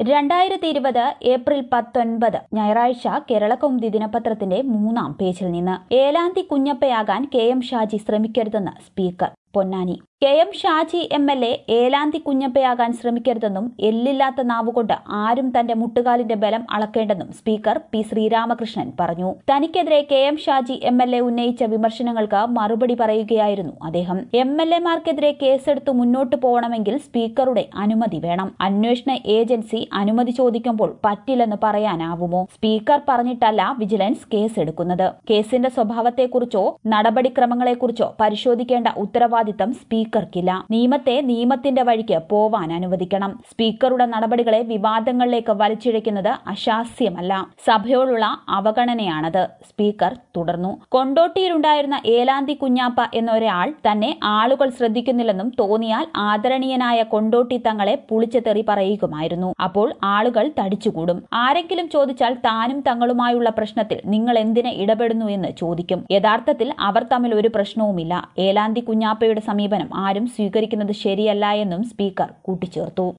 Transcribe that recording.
രണ്ടായിരത്തി ഇരുപത് ഏപ്രിൽ പത്തൊൻപത് ഞായറാഴ്ച കേരളകൗമുദി ദിനപത്രത്തിന്റെ മൂന്നാം പേജിൽ നിന്ന് ഏലാന്തി കുഞ്ഞപ്പയാകാൻ കെ എം ഷാജി ശ്രമിക്കരുതെന്ന് speaker Ponnani K M Shaji M L A ഏലാന്തി കുഞ്ഞപ്പയാകാൻ ശ്രമിക്കരുതെന്നും എല്ലില്ലാത്ത നാവുകൊണ്ട് ആരും തന്റെ മുട്ടുകാലിന്റെ ബലം അളക്കേണ്ടെന്നും സ്പീക്കർ പി ശ്രീരാമകൃഷ്ണൻ പറഞ്ഞു തനിക്കെതിരെ K M Shaji M L A ഉന്നയിച്ച വിമർശനങ്ങൾക്ക് മറുപടി പറയുകയായിരുന്നു അദ്ദേഹം എം എൽ എമാർക്കെതിരെ കേസെടുത്ത് മുന്നോട്ട് പോകണമെങ്കിൽ സ്പീക്കറുടെ അനുമതി വേണം അന്വേഷണ ഏജൻസി അനുമതി ചോദിക്കുമ്പോൾ പറ്റില്ലെന്ന് പറയാനാവുമോ സ്പീക്കർ പറഞ്ഞിട്ടല്ല വിജിലൻസ് കേസെടുക്കുന്നത് കേസിന്റെ സ്വഭാവത്തെക്കുറിച്ചോ നടപടിക്രമങ്ങളെക്കുറിച്ചോ പരിശോധിക്കേണ്ട ഉത്തരവാദിത്തം സ്പീക്കർക്കില്ല നിയമത്തെ നിയമത്തിന്റെ വഴിക്ക് പോവാൻ അനുവദിക്കണം സ്പീക്കറുടെ നടപടികളെ വിവാദങ്ങളിലേക്ക് വലിച്ചിഴയ്ക്കുന്നത് അശാസ്യമല്ല സഭയോടുള്ള അവഗണനയാണത് സ്പീക്കർ തുടർന്നു കൊണ്ടോട്ടിയിലുണ്ടായിരുന്ന ഏലാന്തി കുഞ്ഞാപ്പ എന്നൊരാൾ തന്നെ ആളുകൾ ശ്രദ്ധിക്കുന്നില്ലെന്നും തോന്നിയാൽ ആദരണീയനായ കൊണ്ടോട്ടി തങ്ങളെ പുളിച്ച തെറി പറയുമായിരുന്നു അപ്പോൾ ആളുകൾ തടിച്ചുകൂടും ആരെങ്കിലും ചോദിച്ചാൽ താനും തങ്ങളുമായുള്ള പ്രശ്നത്തിൽ നിങ്ങൾ എന്തിന് ഇടപെടുന്നു എന്ന് ചോദിക്കും യഥാർത്ഥത്തിൽ അവർ തമ്മിൽ ഒരു പ്രശ്നവുമില്ല ഏലാന്തി കുഞ്ഞാപ്പയുടെ സമീപനം ആരും സ്വീകരിക്കുന്നത് ശരിയല്ല എന്നും സ്പീക്കർ കൂട്ടിച്ചേർത്തു